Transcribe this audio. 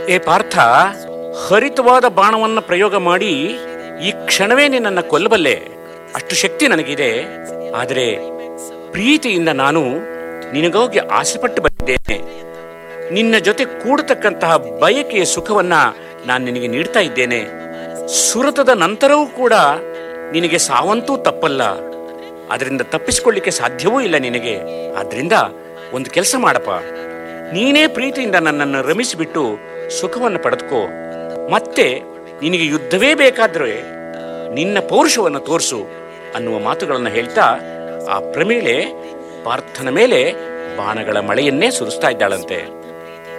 ಏ ಪಾರ್ಥ ಹರಿತವಾದ ಬಾಣವನ್ನ ಪ್ರಯೋಗ ಮಾಡಿ ಈ ಕ್ಷಣವೇ ನಿನ್ನನ್ನು ಕೊಲ್ಲಬಲ್ಲೆ ಅಷ್ಟು ಶಕ್ತಿ ನನಗಿದೆ ಆದರೆ ಪ್ರೀತಿಯಿಂದ ನಾನು ನಿನಗೋಗಿ ಆಸೆಪಟ್ಟು ಬಂದಿದ್ದೇನೆ ನಿನ್ನ ಜೊತೆ ಕೂಡತಕ್ಕಂತಹ ಬಯಕೆಯ ಸುಖವನ್ನ ನಾನು ನಿನಗೆ ನೀಡ್ತಾ ಇದ್ದೇನೆ ಸುರತದ ನಂತರವೂ ಕೂಡ ನಿನಗೆ ಸಾವಂತೂ ತಪ್ಪಲ್ಲ ಅದರಿಂದ ತಪ್ಪಿಸಿಕೊಳ್ಳಿಕ್ಕೆ ಸಾಧ್ಯವೂ ಇಲ್ಲ ನಿನಗೆ ಆದ್ರಿಂದ ಒಂದು ಕೆಲಸ ಮಾಡಪ್ಪ ನೀನೇ ಪ್ರೀತಿಯಿಂದ ನನ್ನನ್ನು ರಮಿಸಿಬಿಟ್ಟು ಸುಖವನ್ನು ಪಡೆದುಕೋ ಮತ್ತೆ ನಿನಗೆ ಯುದ್ಧವೇ ಬೇಕಾದ್ರೆ ನಿನ್ನ ಪೌರುಷವನ್ನು ತೋರಿಸು ಅನ್ನುವ ಮಾತುಗಳನ್ನು ಹೇಳ್ತಾ ಆ ಪ್ರಮೀಳೆ ಪಾರ್ಥನ ಮೇಲೆ ಬಾಣಗಳ ಮಳೆಯನ್ನೇ ಸುರಿಸ್ತಾ ಇದ್ದಾಳಂತೆ